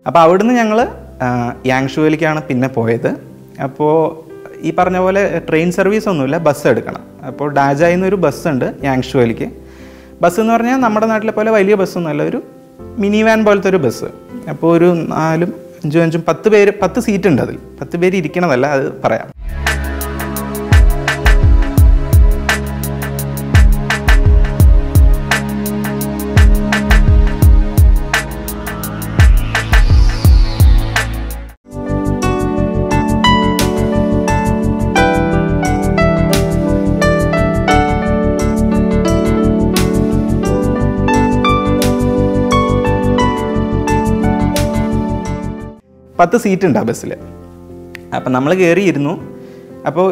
അപ്പോൾ അവിടുന്ന് ഞങ്ങൾ യാങ്ഷുവലിക്കാണ് പിന്നെ പോയത് അപ്പോൾ ഈ പറഞ്ഞ പോലെ ട്രെയിൻ സർവീസ് ഒന്നുമില്ല ബസ് എടുക്കണം അപ്പോൾ ഡാജായിൽ നിന്ന് ഒരു ബസ് ഉണ്ട് യാങ്ഷുവലിക്ക് ബസ് എന്ന് പറഞ്ഞാൽ നമ്മുടെ നാട്ടിലെ പോലെ വലിയ ബസ്സൊന്നുമല്ല ഒരു മിനി വാൻ പോലത്തെ ഒരു ബസ് അപ്പോൾ ഒരു നാലും അഞ്ചും അഞ്ചും പത്ത് പേര് പത്ത് സീറ്റ് ഉണ്ട് അതിൽ പത്ത് പേര് ഇരിക്കണതല്ല അത് പറയാം പത്ത് സീറ്റ് ഉണ്ട് ആ ബസ്സിൽ അപ്പം നമ്മൾ കയറിയിരുന്നു അപ്പോൾ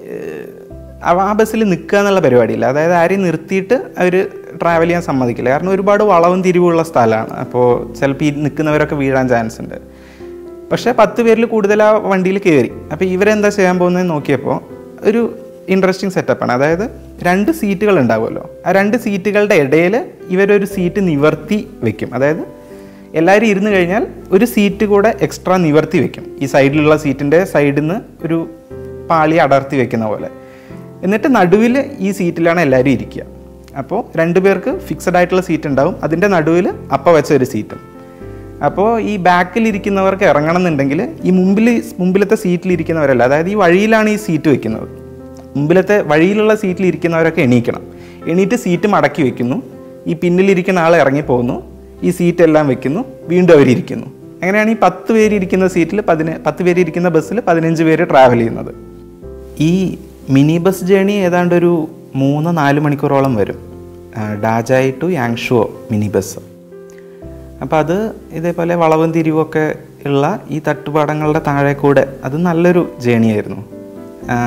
ആ ബസ്സിൽ നിൽക്കുക എന്നുള്ള പരിപാടിയില്ല അതായത് ആരെയും നിർത്തിയിട്ട് അവർ ട്രാവൽ ചെയ്യാൻ സമ്മതിക്കില്ല കാരണം ഒരുപാട് വളവും തിരിവുള്ള സ്ഥലമാണ് അപ്പോൾ ചിലപ്പോൾ ഈ നിൽക്കുന്നവരൊക്കെ വീഴാൻ ചാൻസ് ഉണ്ട് പക്ഷേ പത്ത് പേരിൽ കൂടുതൽ ആ വണ്ടിയിൽ കയറി അപ്പോൾ ഇവരെന്താ ചെയ്യാൻ പോകുന്നത് നോക്കിയപ്പോൾ ഒരു ഇൻട്രസ്റ്റിംഗ് സെറ്റപ്പാണ് അതായത് രണ്ട് സീറ്റുകൾ ഉണ്ടാവുമല്ലോ ആ രണ്ട് സീറ്റുകളുടെ ഇടയിൽ ഇവരൊരു സീറ്റ് നിവർത്തി വെക്കും അതായത് എല്ലാവരും ഇരുന്ന് കഴിഞ്ഞാൽ ഒരു സീറ്റ് കൂടെ എക്സ്ട്രാ നിവർത്തി വെക്കും ഈ സൈഡിലുള്ള സീറ്റിൻ്റെ സൈഡിൽ നിന്ന് ഒരു പാളി അടർത്തി വെക്കുന്ന പോലെ എന്നിട്ട് നടുവിൽ ഈ സീറ്റിലാണ് എല്ലാവരും ഇരിക്കുക അപ്പോൾ രണ്ട് പേർക്ക് ഫിക്സഡ് ആയിട്ടുള്ള സീറ്റ് ഉണ്ടാവും അതിൻ്റെ നടുവിൽ അപ്പ വെച്ച ഒരു സീറ്റും അപ്പോൾ ഈ ബാക്കിൽ ഇരിക്കുന്നവർക്ക് ഇറങ്ങണം എന്നുണ്ടെങ്കിൽ ഈ മുമ്പിൽ മുമ്പിലത്തെ സീറ്റിൽ ഇരിക്കുന്നവരല്ല അതായത് ഈ വഴിയിലാണ് ഈ സീറ്റ് വെക്കുന്നത് മുമ്പിലത്തെ വഴിയിലുള്ള സീറ്റിൽ ഇരിക്കുന്നവരൊക്കെ എണീക്കണം എണീറ്റ് സീറ്റ് മടക്കി വെക്കുന്നു ഈ പിന്നിലിരിക്കുന്ന ആൾ ഇറങ്ങിപ്പോകുന്നു ഈ സീറ്റ് എല്ലാം വെക്കുന്നു വീണ്ടും അവരിയ്ക്കുന്നു അങ്ങനെയാണ് ഈ പത്ത് പേര് ഇരിക്കുന്ന സീറ്റിൽ പതിന പത്ത് പേര് ഇരിക്കുന്ന ബസ്സിൽ പതിനഞ്ച് പേര് ട്രാവൽ ചെയ്യുന്നത് ഈ മിനി ബസ് ജേണി ഏതാണ്ട് ഒരു മൂന്ന് നാല് മണിക്കൂറോളം വരും ആ, Dazhai to Yangshuo mini bus അപ്പോൾ അത് ഇതേപോലെ വളവും തിരിവൊക്കെ ഉള്ള ഈ തട്ടുപാടങ്ങളുടെ താഴെ കൂടെ അത് നല്ലൊരു ജേണിയായിരുന്നു ആ,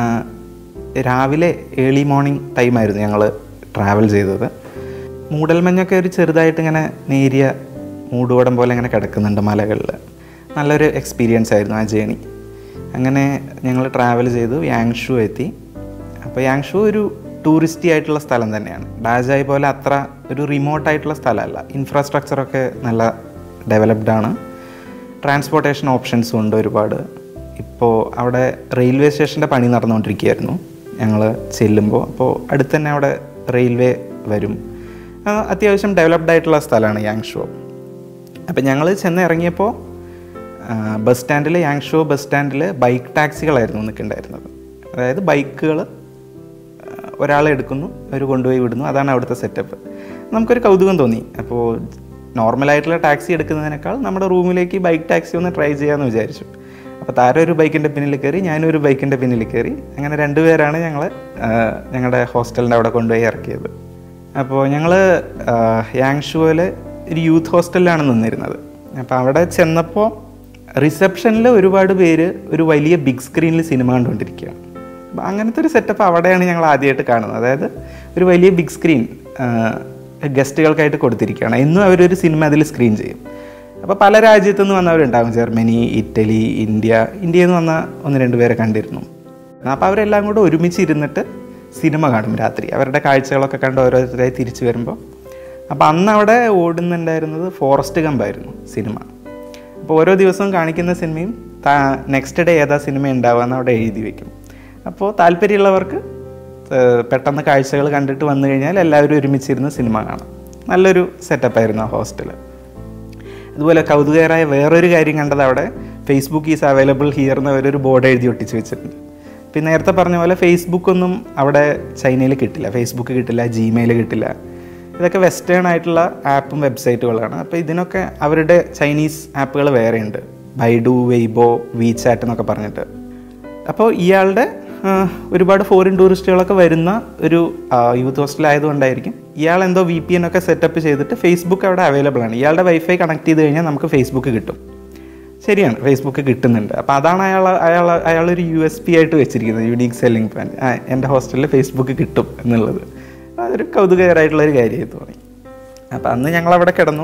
രാവിലെ ഏർലി മോർണിംഗ് ടൈമായിരുന്നു ഞങ്ങൾ ട്രാവൽ ചെയ്തത് മൂടൽമഞ്ഞൊക്കെ ഒരു ചെറുതായിട്ട് ഇങ്ങനെ നേരിയ മൂടുവടം പോലെ ഇങ്ങനെ കിടക്കുന്നുണ്ട് മലകളിൽ നല്ലൊരു എക്സ്പീരിയൻസ് ആയിരുന്നു ആ ജേണി അങ്ങനെ ഞങ്ങൾ ട്രാവൽ ചെയ്തു യാങ്ഷു എത്തി അപ്പോൾ യാങ്ഷു ഒരു ടൂറിസ്റ്റി ആയിട്ടുള്ള സ്ഥലം തന്നെയാണ് ഡാജായി പോലെ അത്ര ഒരു റിമോട്ട് ആയിട്ടുള്ള സ്ഥലമല്ല ഇൻഫ്രാസ്ട്രക്ചറൊക്കെ നല്ല ഡെവലപ്ഡ് ആണ് ട്രാൻസ്പോർട്ടേഷൻ ഓപ്ഷൻസും ഉണ്ട് ഒരുപാട് ഇപ്പോൾ അവിടെ റെയിൽവേ സ്റ്റേഷൻ്റെ പണി നടന്നുകൊണ്ടിരിക്കുകയായിരുന്നു ഞങ്ങൾ ചെല്ലുമ്പോൾ അപ്പോൾ അടുത്ത് തന്നെ അവിടെ റെയിൽവേ വരും ആ, അത്യാവശ്യം ഡെവലപ്ഡ് ആയിട്ടുള്ള സ്ഥലമാണ് യാങ്ഷോ അപ്പം ഞങ്ങൾ ചെന്ന് ഇറങ്ങിയപ്പോൾ ബസ് സ്റ്റാൻഡിൽ യാങ്ഷോ ബസ് സ്റ്റാൻഡിൽ ബൈക്ക് ടാക്സികളായിരുന്നു നിൽക്കുന്നുണ്ടായിരുന്നത് അതായത് ബൈക്കുകൾ ഒരാളെ എടുക്കുന്നു അവർ കൊണ്ടുപോയി വിടുന്നു അതാണ് അവിടുത്തെ സെറ്റപ്പ് നമുക്കൊരു കൗതുകം തോന്നി അപ്പോൾ നോർമലായിട്ടുള്ള ടാക്സി എടുക്കുന്നതിനേക്കാൾ നമ്മുടെ റൂമിലേക്ക് ബൈക്ക് ടാക്സി ഒന്ന് ട്രൈ ചെയ്യാമെന്ന് വിചാരിച്ചു അപ്പോൾ താരം ഒരു ബൈക്കിൻ്റെ പിന്നിൽ കയറി ഞാനും ഒരു ബൈക്കിൻ്റെ പിന്നിൽ കയറി അങ്ങനെ രണ്ടുപേരാണ് ഞങ്ങൾ ഞങ്ങളുടെ ഹോസ്റ്റലിൻ്റെ അവിടെ കൊണ്ടുപോയി ഇറക്കിയത് അപ്പോൾ ഞങ്ങൾ യാങ്ഷുവിൽ ഒരു യൂത്ത് ഹോസ്റ്റലിലാണ് നിന്നിരുന്നത് അപ്പോൾ അവിടെ ചെന്നപ്പോൾ റിസപ്ഷനിൽ ഒരുപാട് പേര് ഒരു വലിയ ബിഗ് സ്ക്രീനിൽ സിനിമ കണ്ടുകൊണ്ടിരിക്കുകയാണ് അപ്പോൾ അങ്ങനത്തെ ഒരു സെറ്റപ്പ് അവിടെയാണ് ഞങ്ങൾ ആദ്യമായിട്ട് കാണുന്നത് അതായത് ഒരു വലിയ ബിഗ് സ്ക്രീൻ ഗസ്റ്റുകൾക്കായിട്ട് കൊടുത്തിരിക്കുകയാണ് എന്നും അവരൊരു സിനിമ അതിൽ സ്ക്രീൻ ചെയ്യും അപ്പോൾ പല രാജ്യത്തു നിന്ന് വന്നവരുണ്ടാകും ജർമ്മനി ഇറ്റലി ഇന്ത്യ ഇന്ത്യയിൽ നിന്ന് വന്ന ഒന്ന് രണ്ട് പേരെ കണ്ടിരുന്നു അപ്പോൾ അവരെല്ലാം കൂടെ ഒരുമിച്ച് ഇരുന്നിട്ട് സിനിമ കാണും രാത്രി അവരുടെ കാഴ്ചകളൊക്കെ കണ്ട് ഓരോരുത്തരായി തിരിച്ചു വരുമ്പോൾ അപ്പോൾ അന്ന് അവിടെ ഓടുന്നുണ്ടായിരുന്നത് ഫോറസ്റ്റ് ഗമ്പായിരുന്നു സിനിമ അപ്പോൾ ഓരോ ദിവസവും കാണിക്കുന്ന സിനിമയും നെക്സ്റ്റ് ഡേ ഏതാ സിനിമ ഉണ്ടാവുക അവിടെ എഴുതി വെക്കും അപ്പോൾ താല്പര്യമുള്ളവർക്ക് ഏഹ്, പെട്ടെന്ന് കാഴ്ചകൾ കണ്ടിട്ട് വന്നു കഴിഞ്ഞാൽ എല്ലാവരും ഒരുമിച്ചിരുന്ന് സിനിമ കാണാം നല്ലൊരു സെറ്റപ്പായിരുന്നു ആ ഹോസ്റ്റൽ അതുപോലെ കൗതുകകരമായ വേറൊരു കാര്യം കണ്ടത് അവിടെ ഫേസ്ബുക്ക് ഈസ് അവൈലബിൾ ഹിയർ എന്ന് അവരൊരു ബോർഡ് എഴുതി ഒട്ടിച്ച് വെച്ചിട്ടുണ്ട് പിന്നെ നേരത്തെ പറഞ്ഞ പോലെ ഫേസ്ബുക്ക് ഒന്നും അവിടെ ചൈനയിൽ കിട്ടില്ല ഫേസ്ബുക്ക് കിട്ടില്ല ജിമെയിൽ കിട്ടില്ല ഇതൊക്കെ വെസ്റ്റേൺ ആയിട്ടുള്ള ആപ്പും വെബ്സൈറ്റുകളാണ് അപ്പോൾ ഇതിനൊക്കെ അവരുടെ ചൈനീസ് ആപ്പുകൾ വേറെയുണ്ട് ബൈഡു വെയ്ബോ വീചാറ്റ് എന്നൊക്കെ പറഞ്ഞിട്ട് അപ്പോൾ ഇയാളുടെ ആ, ഒരുപാട് ഫോറിൻ ടൂറിസ്റ്റുകളൊക്കെ വരുന്ന ഒരു യൂത്ത് ഹോസ്റ്റൽ ആയതുകൊണ്ടായിരിക്കും ഇയാൾ എന്തോ വി പി എൻ ഒക്കെ സെറ്റപ്പ് ചെയ്തിട്ട് ഫേസ്ബുക്ക് അവിടെ അവൈലബിൾ ആണ് ഇയാളുടെ വൈഫൈ കണക്ട് ചെയ്ത് കഴിഞ്ഞാൽ നമുക്ക് ഫേസ്ബുക്ക് കിട്ടും ശരിയാണ് ഫേസ്ബുക്ക് കിട്ടുന്നുണ്ട് അപ്പോൾ അതാണ് അയാൾ അയാൾ അയാളൊരു യു എസ് പി ആയിട്ട് വെച്ചിരിക്കുന്നത് യുണീക്ക് സെല്ലിംഗ് പോയിന്റ് ആ എൻ്റെ ഹോസ്റ്റലിൽ ഫേസ്ബുക്ക് കിട്ടും എന്നുള്ളത് അതൊരു കൗതുകകരമായിട്ടുള്ളൊരു കാര്യമായി തോന്നി അപ്പോൾ അന്ന് ഞങ്ങളവിടെ കിടന്നു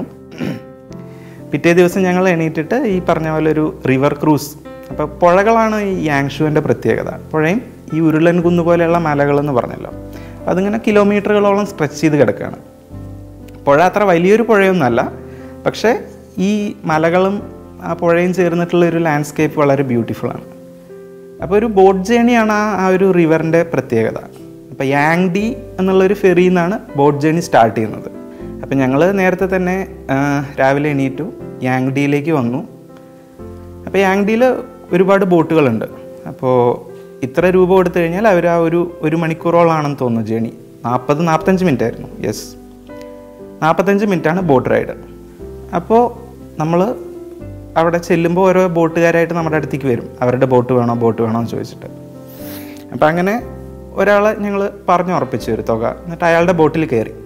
പിറ്റേ ദിവസം ഞങ്ങൾ എണീറ്റിട്ട് ഈ പറഞ്ഞ പോലെ ഒരു റിവർ ക്രൂസ് അപ്പോൾ പുഴകളാണ് ഈ യാങ്ഷുവിൻ്റെ പ്രത്യേകത പുഴയും ഈ ഉരുളൻ കുന്ന് പോലെയുള്ള മലകളെന്ന് പറഞ്ഞല്ലോ അപ്പോൾ അതിങ്ങനെ കിലോമീറ്ററുകളോളം സ്ട്രെച്ച് ചെയ്ത് കിടക്കുകയാണ് പുഴ അത്ര വലിയൊരു പുഴയൊന്നുമല്ല പക്ഷേ ഈ മലകളും ആ പുഴയും ചേർന്നിട്ടുള്ള ഒരു ലാൻഡ്സ്കേപ്പ് വളരെ ബ്യൂട്ടിഫുൾ ആണ് അപ്പോൾ ഒരു ബോട്ട് ജേണിയാണ് ആ ആ ഒരു റിവറിൻ്റെ പ്രത്യേകത അപ്പോൾ യാങ് ഡി എന്നുള്ളൊരു ഫെറിയിൽ നിന്നാണ് ബോട്ട് ജേണി സ്റ്റാർട്ട് ചെയ്യുന്നത് അപ്പോൾ ഞങ്ങൾ നേരത്തെ തന്നെ ആ, രാവിലെ എണീറ്റു യാങ് ഡിയിലേക്ക് വന്നു അപ്പോൾ യാങ് ഡിയിൽ ഒരുപാട് ബോട്ടുകളുണ്ട് അപ്പോൾ ഇത്ര രൂപ കൊടുത്തു കഴിഞ്ഞാൽ അവർ ആ ഒരു ഒരു മണിക്കൂറോളാണെന്ന് തോന്നുന്നു ജേണി നാൽപ്പത് നാൽപ്പത്തഞ്ച് മിനിറ്റ് ആയിരുന്നു യെസ് നാൽപ്പത്തഞ്ച് മിനിറ്റാണ് ബോട്ട് റൈഡ് അപ്പോൾ നമ്മൾ അവിടെ ചെല്ലുമ്പോൾ ഓരോ ബോട്ടുകാരായിട്ട് നമ്മുടെ അടുത്തേക്ക് വരും അവരുടെ ബോട്ട് വേണോ ബോട്ട് വേണോ എന്ന് ചോദിച്ചിട്ട് അപ്പം അങ്ങനെ ഒരാളെ ഞങ്ങൾ പറഞ്ഞു ഉറപ്പിച്ചു ഒരു തുക എന്നിട്ട് അയാളുടെ ബോട്ടിൽ കയറി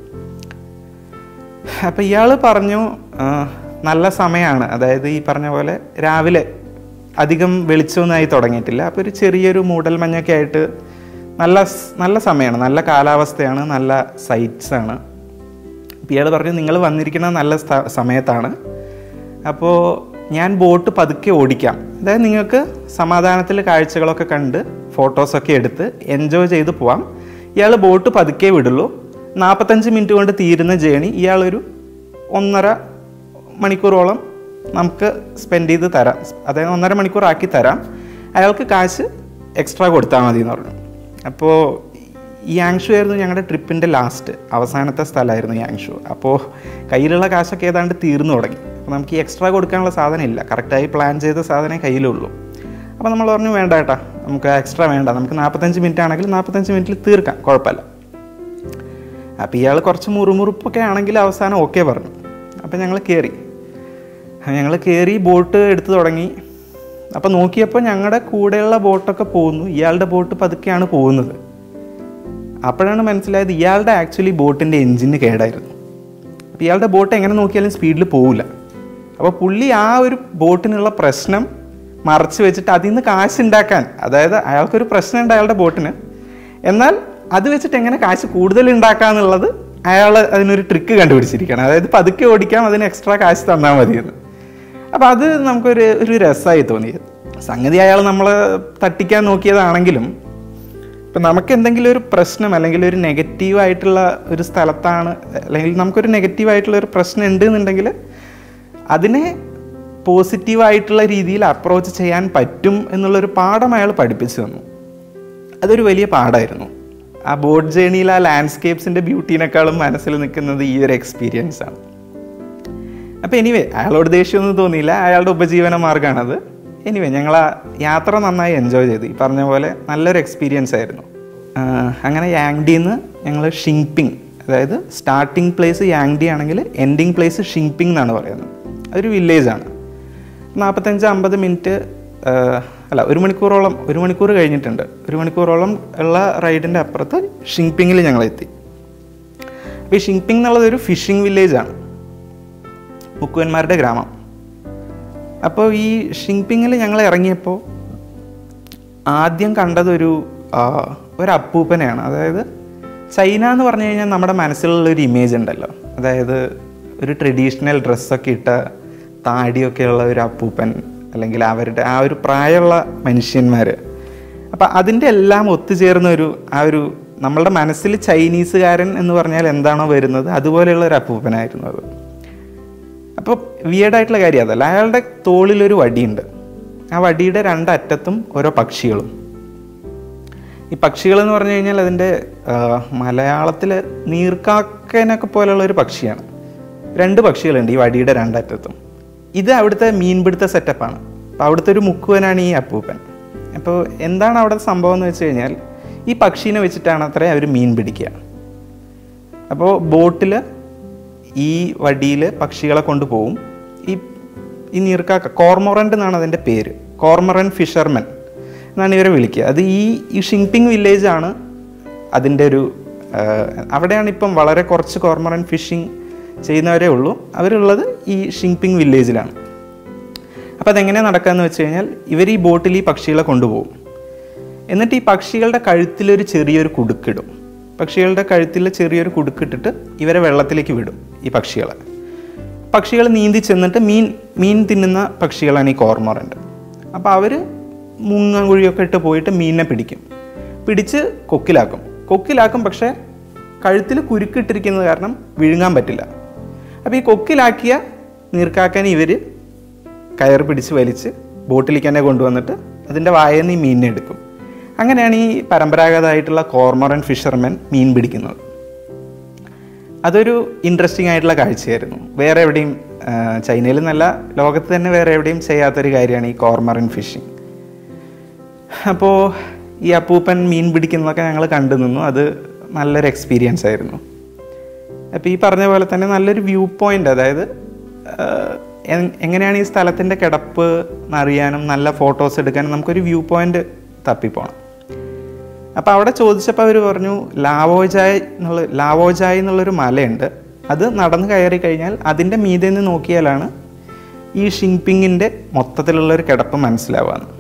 അപ്പം ഇയാൾ പറഞ്ഞു ആ, നല്ല സമയമാണ് അതായത് ഈ പറഞ്ഞ പോലെ രാവിലെ അധികം വെളിച്ചമൊന്നായി തുടങ്ങിയിട്ടില്ല അപ്പോൾ ഒരു ചെറിയൊരു മൂടൽ മഞ്ഞൊക്കെ ആയിട്ട് നല്ല സ്- നല്ല സമയമാണ് നല്ല കാലാവസ്ഥയാണ് നല്ല സൈറ്റ്സ് ആണ് അപ്പോൾ ഇയാൾ പറഞ്ഞു നിങ്ങൾ വന്നിരിക്കുന്ന നല്ല സ്ഥ- സമയത്താണ് അപ്പോൾ ഞാൻ ബോട്ട് പതുക്കെ ഓടിക്കാം അതായത് നിങ്ങൾക്ക് സമാധാനത്തിൽ കാഴ്ചകളൊക്കെ കണ്ട് ഫോട്ടോസൊക്കെ എടുത്ത് എൻജോയ് ചെയ്ത് പോവാം ഇയാൾ ബോട്ട് പതുക്കെ വിടുള്ളൂ നാൽപ്പത്തഞ്ച് മിനിറ്റ് കൊണ്ട് തീരുന്ന ജേണി ഇയാളൊരു ഒന്നര മണിക്കൂറോളം നമുക്ക് സ്പെൻഡ് ചെയ്ത് തരാം അതായത് ഒന്നര മണിക്കൂർ ആക്കി തരാം അയാൾക്ക് കാശ് എക്സ്ട്രാ കൊടുത്താൽ മതി എന്ന് പറഞ്ഞു അപ്പോൾ യാങ്ഷു ആയിരുന്നു ഞങ്ങളുടെ ട്രിപ്പിൻ്റെ ലാസ്റ്റ് അവസാനത്തെ സ്ഥലമായിരുന്നു യാങ്ഷു അപ്പോൾ കയ്യിലുള്ള കാശൊക്കെ ഏതാണ്ട് തീർന്നു തുടങ്ങി അപ്പോൾ നമുക്ക് ഈ എക്സ്ട്രാ കൊടുക്കാനുള്ള സാധനം ഇല്ല കറക്റ്റായി പ്ലാൻ ചെയ്ത സാധനമേ കയ്യിലുള്ളൂ അപ്പോൾ നമ്മൾ പറഞ്ഞു വേണ്ട ഏട്ടാ നമുക്ക് എക്സ്ട്രാ വേണ്ട നമുക്ക് നാൽപ്പത്തഞ്ച് മിനിറ്റ് ആണെങ്കിൽ നാൽപ്പത്തഞ്ച് മിനിറ്റിൽ തീർക്കാം കുഴപ്പമില്ല അപ്പോൾ ഇയാൾ കുറച്ച് മുറുമുറുപ്പൊക്കെ ആണെങ്കിൽ അവസാനം ഓക്കെ പറഞ്ഞു അപ്പോൾ ഞങ്ങൾ കയറി ഞങ്ങൾ കയറി ബോട്ട് എടുത്തു തുടങ്ങി അപ്പോൾ നോക്കിയപ്പോൾ ഞങ്ങളുടെ കൂടെയുള്ള ബോട്ടൊക്കെ പോകുന്നു ഇയാളുടെ ബോട്ട് പതുക്കെയാണ് പോകുന്നത് അപ്പോഴാണ് മനസ്സിലായത് ഇയാളുടെ ആക്ച്വലി ബോട്ടിൻ്റെ എൻജിന് കേടായിരുന്നു അപ്പോൾ ഇയാളുടെ ബോട്ട് എങ്ങനെ നോക്കിയാലും സ്പീഡിൽ പോവില്ല അപ്പോൾ പുള്ളി ആ ഒരു ബോട്ടിനുള്ള പ്രശ്നം മറച്ചു വെച്ചിട്ട് അതിൽ നിന്ന് കാശുണ്ടാക്കാൻ അതായത് അയാൾക്കൊരു പ്രശ്നമുണ്ട് അയാളുടെ ബോട്ടിന് എന്നാൽ അത് വെച്ചിട്ട് എങ്ങനെ കാശ് കൂടുതൽ ഉണ്ടാക്കാന്നുള്ളത് അയാൾ അതിനൊരു ട്രിക്ക് കണ്ടുപിടിച്ചിരിക്കുകയാണ് അതായത് പതുക്കെ ഓടിക്കാം അതിന് എക്സ്ട്രാ കാശ് തന്നാൽ മതിയെന്ന് അപ്പോൾ അത് നമുക്കൊരു ഒരു രസമായി തോന്നിയത് സംഗതി അയാൾ നമ്മളെ തട്ടിക്കാൻ നോക്കിയതാണെങ്കിലും ഇപ്പം നമുക്ക് എന്തെങ്കിലും ഒരു പ്രശ്നം അല്ലെങ്കിൽ ഒരു നെഗറ്റീവ് ആയിട്ടുള്ള ഒരു സ്ഥലത്താണ് അല്ലെങ്കിൽ നമുക്കൊരു നെഗറ്റീവ് ആയിട്ടുള്ള ഒരു പ്രശ്നം ഉണ്ട് എന്നുണ്ടെങ്കിൽ അതിനെ പോസിറ്റീവായിട്ടുള്ള രീതിയിൽ അപ്രോച്ച് ചെയ്യാൻ പറ്റും എന്നുള്ളൊരു പാഠം അയാൾ പഠിപ്പിച്ചു തന്നു അതൊരു വലിയ പാഠമായിരുന്നു ആ ബോട്ട് ജേണിയിൽ ആ ലാൻഡ്സ്കേപ്സിൻ്റെ ബ്യൂട്ടീനേക്കാളും മനസ്സിൽ നിൽക്കുന്നത് ഈ ഒരു എക്സ്പീരിയൻസ് ആണ് അപ്പോൾ എനിവേ അയാളോട് ദേഷ്യമൊന്നും തോന്നിയില്ല അയാളുടെ ഉപജീവന മാർഗ്ഗമാണത് എനിവേ ഞങ്ങൾ ആ യാത്ര നന്നായി എൻജോയ് ചെയ്തു ഈ പറഞ്ഞ പോലെ നല്ലൊരു എക്സ്പീരിയൻസ് ആയിരുന്നു ആ, അങ്ങനെ യാങ്ഡിന്ന് ഞങ്ങൾ ഷിങ്പിങ് അതായത് സ്റ്റാർട്ടിംഗ് പ്ലേസ് യാങ്ഡി ആണെങ്കിൽ എൻഡിങ് പ്ലേസ് ഷിങ്പിങ് എന്നാണ് പറയുന്നത് അതൊരു വില്ലേജാണ് നാൽപ്പത്തഞ്ച് അമ്പത് മിനിറ്റ് അല്ല ഒരു മണിക്കൂറോളം ഒരു മണിക്കൂർ കഴിഞ്ഞിട്ടുണ്ട് ഒരു മണിക്കൂറോളം ഉള്ള റൈഡിൻ്റെ അപ്പുറത്ത് ഷിങ്പിങ്ങിൽ ഞങ്ങൾ എത്തി അപ്പോൾ ഈ ഷിങ്പിങ് എന്നുള്ളത് ഒരു ഫിഷിംഗ് വില്ലേജാണ് മുക്കുവന്മാരുടെ ഗ്രാമം അപ്പോൾ ഈ ഷിങ്പിങ്ങിൽ ഞങ്ങൾ ഇറങ്ങിയപ്പോൾ ആദ്യം കണ്ടത് ഒരു ആ, ഒരു അപ്പൂപ്പനെയാണ് അതായത് ചൈന എന്ന് പറഞ്ഞു കഴിഞ്ഞാൽ നമ്മുടെ മനസ്സിലുള്ള ഒരു ഇമേജ് ഉണ്ടല്ലോ അതായത് ഒരു ട്രഡീഷണൽ ഡ്രസ്സൊക്കെ ഇട്ട താടിയൊക്കെ ഉള്ള ഒരു അപ്പൂപ്പൻ അല്ലെങ്കിൽ അവരുടെ ആ ഒരു പ്രായമുള്ള മനുഷ്യന്മാർ അപ്പം അതിൻ്റെ എല്ലാം ഒത്തുചേർന്ന ഒരു ആ ഒരു നമ്മളുടെ മനസ്സിൽ ചൈനീസുകാരൻ എന്ന് പറഞ്ഞാൽ എന്താണോ വരുന്നത് അതുപോലെയുള്ള ഒരു അപ്പൂപ്പനായിരുന്നു അത് അപ്പോൾ വിയേഡായിട്ടുള്ള കാര്യം അതല്ല അയാളുടെ തോളിലൊരു വടിയുണ്ട് ആ വടിയുടെ രണ്ടറ്റത്തും ഓരോ പക്ഷികളും ഈ പക്ഷികൾ എന്ന് പറഞ്ഞു കഴിഞ്ഞാൽ അതിൻ്റെ മലയാളത്തിൽ നീർക്കാക്കനൊക്കെ പോലെയുള്ള ഒരു പക്ഷിയാണ് രണ്ട് പക്ഷികളുണ്ട് ഈ വടിയുടെ രണ്ടറ്റത്തും ഇത് അവിടുത്തെ മീൻപിടുത്ത സെറ്റപ്പാണ് അപ്പോൾ അവിടുത്തെ ഒരു മുക്കുവനാണ് ഈ അപ്പൂപ്പൻ അപ്പോൾ എന്താണ് അവിടെ സംഭവം എന്ന് വെച്ച് കഴിഞ്ഞാൽ ഈ പക്ഷീനെ വെച്ചിട്ടാണ് അത്രേ അവർ മീൻ പിടിക്കുക അപ്പോൾ ബോട്ടിൽ ഈ വടിയിൽ പക്ഷികളെ കൊണ്ടുപോകും ഈ ഈ നീർക്കാക്ക കോർമൊറൻ്റ് എന്നാണ് അതിൻ്റെ പേര് കോർമറൻ ഫിഷർമൻ എന്നാണ് ഇവരെ വിളിക്കുക അത് ഈ ഈ ഷിങ്പിങ് വില്ലേജ് ആണ് അതിൻ്റെ ഒരു ആ, അവിടെയാണ് ഇപ്പം വളരെ കുറച്ച് കോർമറൻ ഫിഷിംഗ് ചെയ്യുന്നവരേ ഉള്ളൂ അവരുള്ളത് ഈ ഷിങ്പിങ് വില്ലേജിലാണ് അപ്പോൾ അതെങ്ങനെ നടക്കാന്ന് വെച്ച് കഴിഞ്ഞാൽ ഇവർ ഈ ബോട്ടിൽ ഈ പക്ഷികളെ കൊണ്ടുപോകും എന്നിട്ട് ഈ പക്ഷികളുടെ കഴുത്തിലൊരു ചെറിയൊരു കുടുക്കിടും പക്ഷികളുടെ കഴുത്തിൽ ചെറിയൊരു കുടുക്കിട്ടിട്ട് ഇവരെ വെള്ളത്തിലേക്ക് വിടും ഈ പക്ഷികളെ പക്ഷികൾ നീന്തി ചെന്നിട്ട് മീൻ മീൻ തിന്നുന്ന പക്ഷികളാണ് ഈ കോർമോറൻ്റ് അപ്പോൾ അവർ മുങ്ങാങ്കുഴിയൊക്കെ ഇട്ട് പോയിട്ട് മീനിനെ പിടിക്കും പിടിച്ച് കൊക്കിലാക്കും കൊക്കിലാക്കും പക്ഷേ കഴുത്തിൽ കുരുക്കിട്ടിരിക്കുന്നത് കാരണം വിഴുങ്ങാൻ പറ്റില്ല അപ്പോൾ ഈ കൊക്കിലാക്കിയ നീർക്കാക്കാൻ ഇവർ കയറ് പിടിച്ച് വലിച്ച് ബോട്ടിലേക്ക് തന്നെ കൊണ്ടുവന്നിട്ട് അതിൻ്റെ വായയിൽ നിന്ന് ഈ മീനിനെ എടുക്കും അങ്ങനെയാണ് ഈ പരമ്പരാഗതമായിട്ടുള്ള കോർമറൻ ഫിഷർമെൻ മീൻ പിടിക്കുന്നത് അതൊരു ഇൻട്രസ്റ്റിംഗ് ആയിട്ടുള്ള കാഴ്ചയായിരുന്നു വേറെ എവിടെയും ആ, ചൈനയിൽ നല്ല ലോകത്ത് തന്നെ വേറെ എവിടെയും ചെയ്യാത്തൊരു കാര്യമാണ് ഈ കോർമറൻ ഫിഷിങ് അപ്പോൾ ഈ അപ്പൂപ്പൻ മീൻ പിടിക്കുന്നതൊക്കെ ഞങ്ങൾ കണ്ടു നിന്നു അത് നല്ലൊരു എക്സ്പീരിയൻസ് ആയിരുന്നു അപ്പോൾ ഈ പറഞ്ഞ പോലെ തന്നെ നല്ലൊരു വ്യൂ പോയിൻ്റ് അതായത് ആ, എ- എങ്ങനെയാണ് ഈ സ്ഥലത്തിൻ്റെ കിടപ്പ് എന്നറിയാനും നല്ല ഫോട്ടോസ് എടുക്കാനും നമുക്കൊരു വ്യൂ പോയിൻ്റ് തപ്പിപ്പോണം അപ്പോൾ അവിടെ ചോദിച്ചപ്പോൾ അവർ പറഞ്ഞു ലാവോജായ് എന്നുള്ള ലാവോജായ് എന്നുള്ളൊരു മലയുണ്ട് അത് നടന്നു കയറി കഴിഞ്ഞാൽ അതിൻ്റെ മീതെ നിന്ന് നോക്കിയാലാണ് ഈ ഷിങ്പിങ്ങിൻ്റെ മൊത്തത്തിലുള്ളൊരു കിടപ്പ് മനസ്സിലാവുകയെന്ന്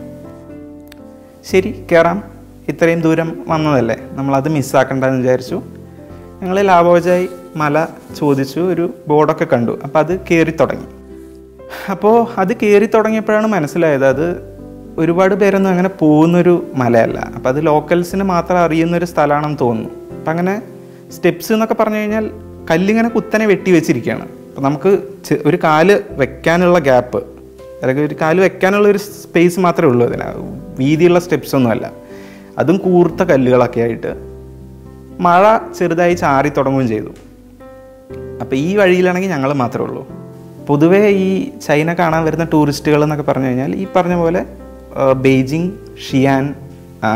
ശരി കയറാം ഇത്രയും ദൂരം വന്നതല്ലേ നമ്മളത് മിസ്സാക്കണ്ടെന്ന് വിചാരിച്ചു ഞങ്ങൾ ലാവോജായി മല ചോദിച്ചു ഒരു ബോർഡൊക്കെ കണ്ടു അപ്പോൾ അത് കയറി തുടങ്ങി അപ്പോൾ അത് കയറി തുടങ്ങിയപ്പോഴാണ് മനസ്സിലായത് അത് ഒരുപാട് പേരൊന്നും അങ്ങനെ പോകുന്നൊരു മലയല്ല അപ്പോൾ അത് ലോക്കൽസിന് മാത്രം അറിയുന്നൊരു സ്ഥലമാണെന്ന് തോന്നുന്നു അപ്പം അങ്ങനെ സ്റ്റെപ്സ് എന്നൊക്കെ പറഞ്ഞു കഴിഞ്ഞാൽ കല്ലിങ്ങനെ കുത്തനെ വെട്ടി വെച്ചിരിക്കുകയാണ് അപ്പോൾ നമുക്ക് ചെ- ഒരു കാല് വെക്കാനുള്ള ഗ്യാപ്പ് അല്ലെങ്കിൽ ഒരു കാല് വെക്കാനുള്ള ഒരു സ്പേസ് മാത്രമേ ഉള്ളൂ അതിന് വീതിയുള്ള സ്റ്റെപ്സ് ഒന്നുമല്ല അതും കൂർത്ത കല്ലുകളൊക്കെ ആയിട്ട് മഴ ചെറുതായി ചാറി തുടങ്ങുകയും ചെയ്തു അപ്പോൾ ഈ വഴിയിലാണെങ്കിൽ ഞങ്ങൾ മാത്രമേ ഉള്ളൂ പൊതുവേ ഈ ചൈന കാണാൻ വരുന്ന ടൂറിസ്റ്റുകൾ എന്നൊക്കെ പറഞ്ഞു കഴിഞ്ഞാൽ ഈ പറഞ്ഞ പോലെ ആ, ബെയ്ജിങ് ഷിയാൻ ആ,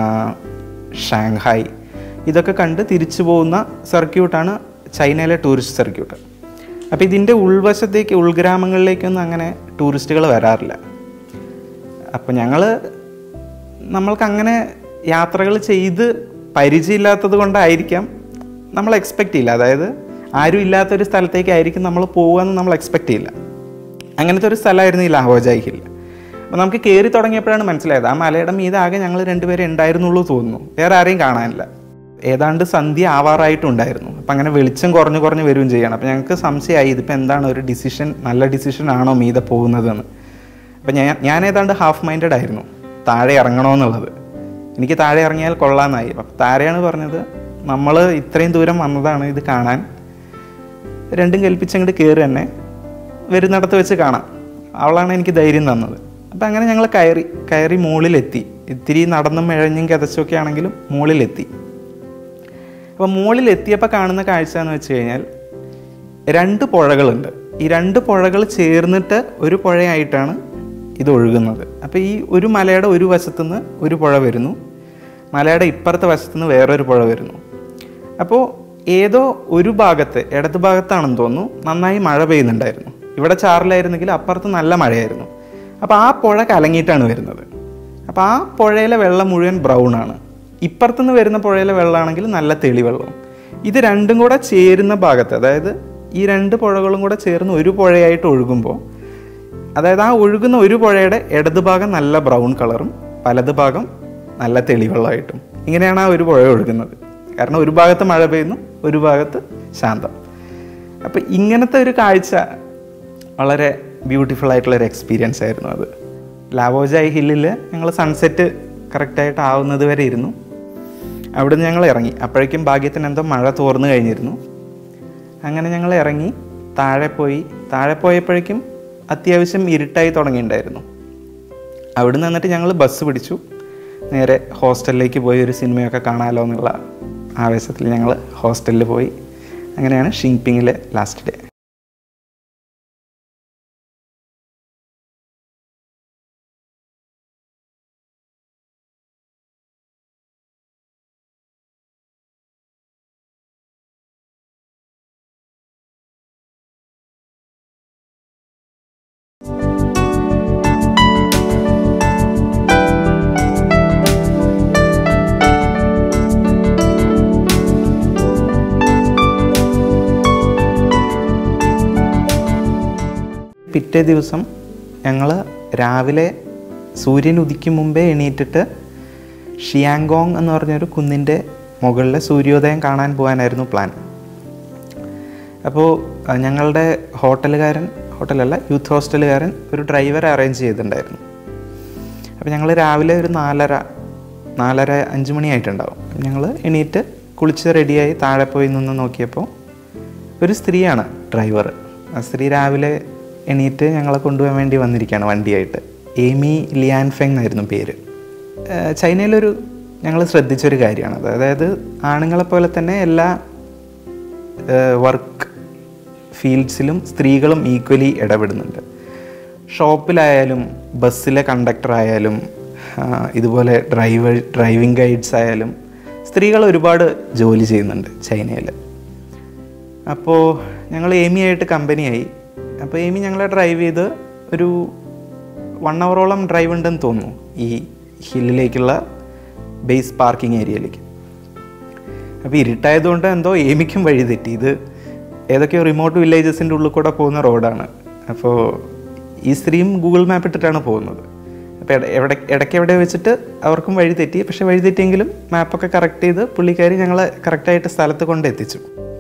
ഷാങ്ഹായ് ഇതൊക്കെ കണ്ട് തിരിച്ചു പോകുന്ന സർക്യൂട്ടാണ് ചൈനയിലെ ടൂറിസ്റ്റ് സർക്യൂട്ട് അപ്പോൾ ഇതിൻ്റെ ഉൾവശത്തേക്ക് ഉൾഗ്രാമങ്ങളിലേക്കൊന്നും അങ്ങനെ ടൂറിസ്റ്റുകൾ വരാറില്ല അപ്പോൾ ഞങ്ങൾ നമ്മൾക്ക് അങ്ങനെ യാത്രകൾ ചെയ്ത് പരിചയമില്ലാത്തത് കൊണ്ടായിരിക്കാം നമ്മൾ എക്സ്പെക്റ്റ് ചെയ്യില്ല അതായത് ആരും ഇല്ലാത്തൊരു സ്ഥലത്തേക്കായിരിക്കും നമ്മൾ പോകുകയെന്ന് നമ്മൾ എക്സ്പെക്റ്റ് ചെയ്യില്ല അങ്ങനത്തെ ഒരു സ്ഥലമായിരുന്നു ഈ ലാഹോജായ് ഹിൽ അപ്പോൾ നമുക്ക് കയറി തുടങ്ങിയപ്പോഴാണ് മനസ്സിലായത് ആ മലയുടെ മീതെ ആകെ ഞങ്ങൾ രണ്ടുപേരെ ഉണ്ടായിരുന്നുള്ളൂ തോന്നുന്നു വേറെ ആരെയും കാണാനില്ല ഏതാണ്ട് സന്ധ്യ ആവാറായിട്ടുണ്ടായിരുന്നു അപ്പം അങ്ങനെ വെളിച്ചം കുറഞ്ഞു കുറഞ്ഞ് വരികയും ചെയ്യണം അപ്പം ഞങ്ങൾക്ക് സംശയമായി ഇതിപ്പോൾ എന്താണ് ഒരു ഡിസിഷൻ നല്ല ഡിസിഷൻ ആണോ മീതെ പോകുന്നതെന്ന് അപ്പം ഞാൻ ഞാൻ ഏതാണ്ട് ഹാഫ് മൈൻഡഡ് ആയിരുന്നു താഴെ ഇറങ്ങണമെന്നുള്ളത് എനിക്ക് താഴെ ഇറങ്ങിയാൽ കൊള്ളാമെന്നായി അപ്പം താരെയാണ് പറഞ്ഞത് നമ്മൾ ഇത്രയും ദൂരം വന്നതാണ് ഇത് കാണാൻ രണ്ടും കൽപ്പിച്ചങ്ങോട്ട് കയറി തന്നെ വരുന്നിടത്ത് വെച്ച് കാണാം അവളാണ് എനിക്ക് ധൈര്യം തന്നത് അപ്പം അങ്ങനെ ഞങ്ങൾ കയറി കയറി മുകളിലെത്തി ഇത്തിരി നടന്നും ഇഴഞ്ഞും കിതച്ചൊക്കെ ആണെങ്കിലും മുകളിലെത്തി അപ്പോൾ മുകളിൽ എത്തിയപ്പോൾ കാണുന്ന കാഴ്ച എന്ന് വെച്ച് കഴിഞ്ഞാൽ രണ്ട് പുഴകളുണ്ട് ഈ രണ്ട് പുഴകൾ ചേർന്നിട്ട് ഒരു പുഴയായിട്ടാണ് ഇത് ഒഴുകുന്നത് അപ്പോൾ ഈ ഒരു മലയുടെ ഒരു വശത്തുനിന്ന് ഒരു പുഴ വരുന്നു മലയുടെ ഇപ്പുറത്തെ വശത്തുനിന്ന് വേറൊരു പുഴ വരുന്നു അപ്പോൾ ഏതോ ഒരു ഭാഗത്ത് ഇടത് ഭാഗത്താണെന്ന് തോന്നുന്നു നന്നായി മഴ പെയ്യുന്നുണ്ടായിരുന്നു ഇവിടെ ചാറിലായിരുന്നെങ്കിൽ അപ്പുറത്ത് നല്ല മഴയായിരുന്നു അപ്പോൾ ആ പുഴ കലങ്ങിയിട്ടാണ് വരുന്നത് അപ്പോൾ ആ പുഴയിലെ വെള്ളം മുഴുവൻ ബ്രൗൺ ആണ് ഇപ്പുറത്തുനിന്ന് വരുന്ന പുഴയിലെ വെള്ളമാണെങ്കിൽ നല്ല തെളി വെള്ളം ഇത് രണ്ടും കൂടെ ചേരുന്ന ഭാഗത്ത് അതായത് ഈ രണ്ട് പുഴകളും കൂടെ ചേർന്ന് ഒരു പുഴയായിട്ട് ഒഴുകുമ്പോൾ അതായത് ആ ഒഴുകുന്ന ഒരു പുഴയുടെ ഇടത് ഭാഗം നല്ല ബ്രൗൺ കളറും വലത് ഭാഗം നല്ല തെളിവെള്ളമായിട്ടും ഇങ്ങനെയാണ് ആ ഒരു പുഴ ഒഴുകുന്നത് കാരണം ഒരു ഭാഗത്ത് മഴ പെയ്യുന്നു ഒരു ഭാഗത്ത് ശാന്തം അപ്പം ഇങ്ങനത്തെ ഒരു കാഴ്ച വളരെ ബ്യൂട്ടിഫുൾ ആയിട്ടുള്ള ഒരു എക്സ്പീരിയൻസ് ആയിരുന്നു അത് ലാവോജായ് ഹില്ലിൽ ഞങ്ങൾ സൺസെറ്റ് കറക്റ്റായിട്ട് ആവുന്നത് വരെ ഇരുന്നു അവിടുന്ന് ഞങ്ങൾ ഇറങ്ങി അപ്പോഴേക്കും ഭാഗ്യത്തിന് എന്തോ മഴ തോർന്നു കഴിഞ്ഞിരുന്നു അങ്ങനെ ഞങ്ങൾ ഇറങ്ങി താഴെ പോയി താഴെ പോയപ്പോഴേക്കും അത്യാവശ്യം ഇരുട്ടായി തുടങ്ങിയിട്ടുണ്ടായിരുന്നു അവിടെ നിന്നിട്ട് ഞങ്ങൾ ബസ് പിടിച്ചു നേരെ ഹോസ്റ്റലിലേക്ക് പോയി ഒരു സിനിമയൊക്കെ കാണാമല്ലോ എന്നുള്ള ആവേശത്തിൽ ഞങ്ങൾ ഹോസ്റ്റലിൽ പോയി അങ്ങനെയാണ് ഷിങ്പിങ്ങിലെ ലാസ്റ്റ് ഡേ പിറ്റേ ദിവസം ഞങ്ങൾ രാവിലെ സൂര്യൻ ഉദിക്കും മുമ്പേ എണീറ്റിട്ട് ഷിയാങ്കോങ് എന്ന് പറഞ്ഞൊരു കുന്നിൻ്റെ മുകളിലെ സൂര്യോദയം കാണാൻ പോകാനായിരുന്നു പ്ലാൻ അപ്പോൾ അഹ് ഞങ്ങളുടെ ഹോട്ടലുകാരൻ ഹോട്ടലല്ല യൂത്ത് ഹോസ്റ്റലുകാരൻ ഒരു ഡ്രൈവറെ അറേഞ്ച് ചെയ്തിട്ടുണ്ടായിരുന്നു അപ്പോൾ ഞങ്ങൾ രാവിലെ ഒരു നാലര നാലര അഞ്ച് മണിയായിട്ടുണ്ടാവും ഞങ്ങൾ എണീറ്റ് കുളിച്ച് റെഡിയായി താഴെ പോയി നിന്ന് നോക്കിയപ്പോൾ ഒരു സ്ത്രീയാണ് ഡ്രൈവർ ആ സ്ത്രീ രാവിലെ എണീറ്റ് ഞങ്ങളെ കൊണ്ടുപോകാൻ വേണ്ടി വന്നിരിക്കുകയാണ് വണ്ടിയായിട്ട് ഏമി ലിയാൻ ഫെങ് എന്നായിരുന്നു പേര് ഏഹ് ചൈനയിലൊരു ഞങ്ങൾ ശ്രദ്ധിച്ചൊരു കാര്യമാണ് അതായത് ആണുങ്ങളെ പോലെ തന്നെ എല്ലാ വർക്ക് ഫീൽഡ്സിലും സ്ത്രീകളും ഈക്വലി ഇടപെടുന്നുണ്ട് ഷോപ്പിലായാലും ബസ്സിലെ കണ്ടക്ടർ ആയാലും ആ, ഇതുപോലെ ഡ്രൈവർ ഡ്രൈവിംഗ് ഗൈഡ്സ് ആയാലും സ്ത്രീകൾ ഒരുപാട് ജോലി ചെയ്യുന്നുണ്ട് ചൈനയിൽ അപ്പോൾ ഞങ്ങൾ ഏമിയായിട്ട് കമ്പനിയായി അപ്പോൾ ഏമി ഞങ്ങളെ ഡ്രൈവ് ചെയ്ത് ഒരു വൺ അവറോളം ഡ്രൈവ് ഉണ്ടെന്ന് തോന്നുന്നു ഈ ഹില്ലിലേക്കുള്ള ബേസ് പാർക്കിംഗ് ഏരിയയിലേക്ക് അപ്പോൾ ഇരുട്ടായതുകൊണ്ട് എന്തോ ഏമിക്കും വഴി തെറ്റി ഇത് ഏതൊക്കെയോ റിമോട്ട് വില്ലേജസിൻ്റെ ഉള്ളിൽ കൂടെ പോകുന്ന റോഡാണ് അപ്പോൾ ഈ സ്ത്രീയും ഗൂഗിൾ മാപ്പ് ഇട്ടിട്ടാണ് പോകുന്നത് അപ്പോൾ എട- എവിടെ ഇടയ്ക്ക് എവിടെ വെച്ചിട്ട് അവർക്കും വഴി തെറ്റി പക്ഷേ വഴി തെറ്റിയെങ്കിലും മാപ്പൊക്കെ കറക്റ്റ് ചെയ്ത് പുള്ളിക്കാരി ഞങ്ങളെ കറക്റ്റായിട്ട് സ്ഥലത്ത് കൊണ്ട് എത്തിച്ചു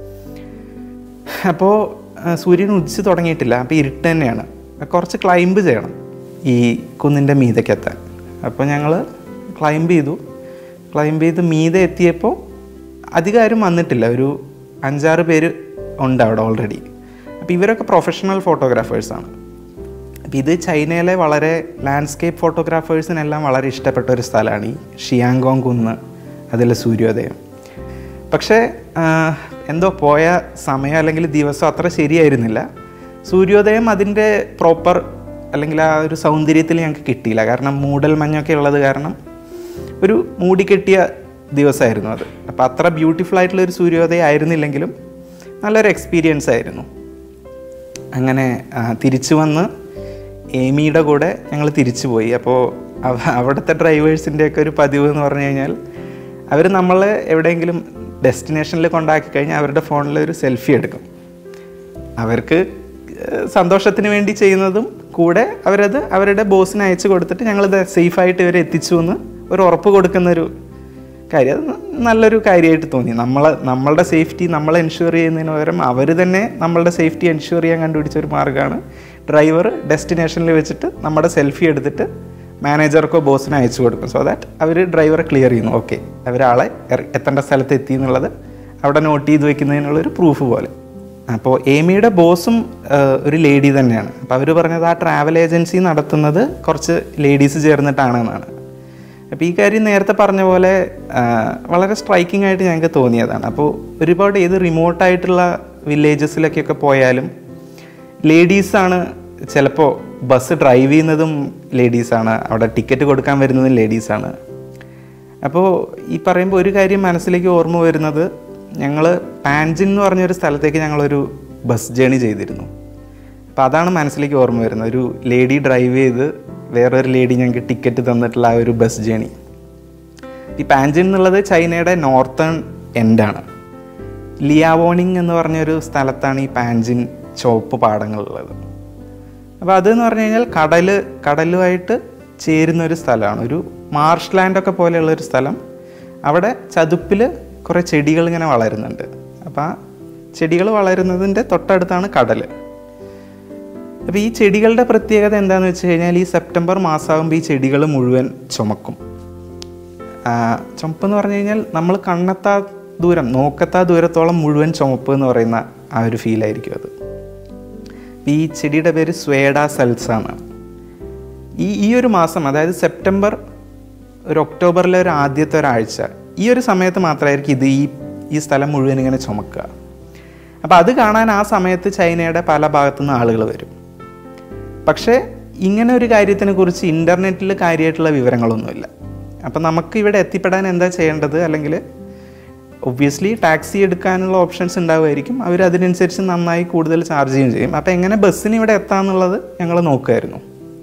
അപ്പോൾ സൂര്യൻ ഉദിച്ച് തുടങ്ങിയിട്ടില്ല അപ്പോൾ ഇരുട്ട് തന്നെയാണ് കുറച്ച് ക്ലൈംബ് ചെയ്യണം ഈ കുന്നിൻ്റെ മീതയ്ക്ക് എത്താൻ അപ്പോൾ ഞങ്ങൾ ക്ലൈംബ് ചെയ്തു ക്ലൈംബ് ചെയ്ത് മീതെ എത്തിയപ്പോൾ അധികം ആരും വന്നിട്ടില്ല ഒരു അഞ്ചാറ് പേര് ഉണ്ട് അവിടെ ഓൾറെഡി അപ്പോൾ ഇവരൊക്കെ പ്രൊഫഷണൽ ഫോട്ടോഗ്രാഫേഴ്സാണ് അപ്പോൾ ഇത് ചൈനയിലെ വളരെ ലാൻഡ്സ്കേപ്പ് ഫോട്ടോഗ്രാഫേഴ്സിനെല്ലാം വളരെ ഇഷ്ടപ്പെട്ട ഒരു സ്ഥലമാണ് ഈ ഷിയാങ്കോങ് കുന്ന് അതിലെ സൂര്യോദയം പക്ഷേ ആ, എന്തോ പോയ സമയം അല്ലെങ്കിൽ ദിവസം അത്ര ശരിയായിരുന്നില്ല സൂര്യോദയം അതിൻ്റെ പ്രോപ്പർ അല്ലെങ്കിൽ ആ ഒരു സൗന്ദര്യത്തിൽ ഞങ്ങൾക്ക് കിട്ടിയില്ല കാരണം മൂടൽ മഞ്ഞൊക്കെ ഉള്ളത് കാരണം ഒരു മൂടിക്കെട്ടിയ ദിവസമായിരുന്നു അത് അപ്പോൾ അത്ര ബ്യൂട്ടിഫുൾ ആയിട്ടുള്ള ഒരു സൂര്യോദയം ആയിരുന്നില്ലെങ്കിലും നല്ലൊരു എക്സ്പീരിയൻസ് ആയിരുന്നു അങ്ങനെ ആ, തിരിച്ചു വന്ന് ഏമിയുടെ കൂടെ ഞങ്ങൾ തിരിച്ചു പോയി അപ്പോൾ അവ- അവിടുത്തെ ഡ്രൈവേഴ്സിൻ്റെയൊക്കെ ഒരു പതിവ് എന്ന് പറഞ്ഞു കഴിഞ്ഞാൽ അവർ നമ്മളെ എവിടെയെങ്കിലും ഡെസ്റ്റിനേഷനിൽ കൊണ്ടാക്കി കഴിഞ്ഞാൽ അവരുടെ ഫോണിൽ ഒരു സെൽഫി എടുക്കും അവർക്ക് ഏഹ്, സന്തോഷത്തിന് വേണ്ടി ചെയ്യുന്നതും കൂടെ അവരത് അവരുടെ ബോസിന് അയച്ചു കൊടുത്തിട്ട് ഞങ്ങളിത് സേഫായിട്ട് ഇവരെ എത്തിച്ചു എന്ന് ഒരു ഉറപ്പ് കൊടുക്കുന്നൊരു കാര്യം അത് നല്ലൊരു കാര്യമായിട്ട് തോന്നി നമ്മളെ നമ്മളുടെ സേഫ്റ്റി നമ്മളെ എൻഷുർ ചെയ്യുന്നതിന് പകരം അവർ തന്നെ നമ്മളുടെ സേഫ്റ്റി എൻഷുർ ചെയ്യാൻ കണ്ടുപിടിച്ച ഒരു മാർഗ്ഗമാണ് ഡ്രൈവർ ഡെസ്റ്റിനേഷനിൽ വെച്ചിട്ട് നമ്മുടെ സെൽഫി എടുത്തിട്ട് മാനേജർക്കോ ബോസിനോ അയച്ചു കൊടുക്കും സോ ദാറ്റ് അവർ ഡ്രൈവറെ ക്ലിയർ ചെയ്യുന്നു ഓക്കെ അവരാളെ എറ- എത്തേണ്ട സ്ഥലത്ത് എത്തി എന്നുള്ളത് അവിടെ നോട്ട് ചെയ്ത് വെക്കുന്നതിനുള്ളൊരു പ്രൂഫ് പോലെ അപ്പോൾ ഏമിയുടെ ബോസും ഒരു ലേഡി തന്നെയാണ് അപ്പോൾ അവർ പറഞ്ഞത് ആ ട്രാവൽ ഏജൻസി നടത്തുന്നത് കുറച്ച് ലേഡീസ് ചേർന്നിട്ടാണ് എന്നാണ് അപ്പോൾ ഈ കാര്യം നേരത്തെ പറഞ്ഞ പോലെ ആ, വളരെ സ്ട്രൈക്കിംഗ് ആയിട്ട് ഞങ്ങൾക്ക് തോന്നിയതാണ് അപ്പോൾ ഒരുപാട് ഏത് റിമോട്ടായിട്ടുള്ള വില്ലേജസിലൊക്കെയൊക്കെ പോയാലും ലേഡീസാണ് ചിലപ്പോൾ ബസ് ഡ്രൈവ് ചെയ്യുന്നതും ലേഡീസാണ് അവിടെ ടിക്കറ്റ് കൊടുക്കാൻ വരുന്നതും ലേഡീസാണ് അപ്പോൾ ഈ പറയുമ്പോൾ ഒരു കാര്യം മനസ്സിലേക്ക് ഓർമ്മ വരുന്നത് ഞങ്ങൾ പാൻജിൻ എന്ന് പറഞ്ഞൊരു സ്ഥലത്തേക്ക് ഞങ്ങളൊരു ബസ് ജേണി ചെയ്തിരുന്നു അപ്പോൾ അതാണ് മനസ്സിലേക്ക് ഓർമ്മ വരുന്നത് ഒരു ലേഡി ഡ്രൈവ് ചെയ്ത് വേറൊരു ലേഡി ഞങ്ങൾക്ക് ടിക്കറ്റ് തന്നിട്ടുള്ള ആ ഒരു ബസ് ജേണി ഈ പാൻജിൻ എന്നുള്ളത് ചൈനയുടെ നോർത്തേൺ എൻഡാണ് ലിയാവോണിങ് എന്ന് പറഞ്ഞൊരു സ്ഥലത്താണ് ഈ പാൻജിൻ ചുവപ്പ് പാടങ്ങളുള്ളത് അപ്പോൾ അതെന്ന് പറഞ്ഞു കഴിഞ്ഞാൽ കടൽ കടലുമായിട്ട് ചേരുന്ന ഒരു സ്ഥലമാണ് ഒരു മാർഷ് ലാൻഡൊക്കെ പോലെയുള്ള ഒരു സ്ഥലം അവിടെ ചതുപ്പിൽ കുറേ ചെടികൾ ഇങ്ങനെ വളരുന്നുണ്ട് അപ്പോൾ ആ ചെടികൾ വളരുന്നതിൻ്റെ തൊട്ടടുത്താണ് കടൽ അപ്പോൾ ഈ ചെടികളുടെ പ്രത്യേകത എന്താണെന്ന് വെച്ച് കഴിഞ്ഞാൽ ഈ സെപ്റ്റംബർ മാസമാകുമ്പോൾ ഈ ചെടികൾ മുഴുവൻ ചുമക്കും ആ, ചുമപ്പ് എന്ന് പറഞ്ഞു കഴിഞ്ഞാൽ നമ്മൾ കണ്ണെത്താ ദൂരം നോക്കത്താ ദൂരത്തോളം മുഴുവൻ ചുമപ്പ് എന്ന് പറയുന്ന ആ ഒരു ഫീലായിരിക്കും അത് ഈ ചെടിയുടെ പേര് സ്വേഡ സെൽസ് ആണ് ഈ ഈ ഒരു മാസം അതായത് സെപ്റ്റംബർ ഒരു ഒക്ടോബറിലെ ഒരു ആദ്യത്തെ ഒരാഴ്ച ഈ ഒരു സമയത്ത് മാത്രമായിരിക്കും ഇത് ഈ ഈ സ്ഥലം മുഴുവൻ ഇങ്ങനെ ചുമക്കുക അപ്പോൾ അത് കാണാൻ ആ സമയത്ത് ചൈനയുടെ പല ഭാഗത്തുനിന്ന് ആളുകൾ വരും പക്ഷേ ഇങ്ങനെ ഒരു കാര്യത്തിനെ കുറിച്ച് ഇൻ്റർനെറ്റിൽ കാര്യമായിട്ടുള്ള വിവരങ്ങളൊന്നുമില്ല അപ്പം നമുക്ക് ഇവിടെ എത്തിപ്പെടാൻ എന്താ ചെയ്യേണ്ടത് അല്ലെങ്കിൽ ഒബ്വിയസ്ലി ടാക്സി എടുക്കാനുള്ള ഓപ്ഷൻസ് ഉണ്ടാവുമായിരിക്കും അവർ അതിനനുസരിച്ച് നന്നായി കൂടുതൽ ചാർജ് ചെയ്യുകയും ചെയ്യും അപ്പോൾ എങ്ങനെ ബസ്സിന് ഇവിടെ എത്താമെന്നുള്ളത് ഞങ്ങൾ നോക്കുമായിരുന്നു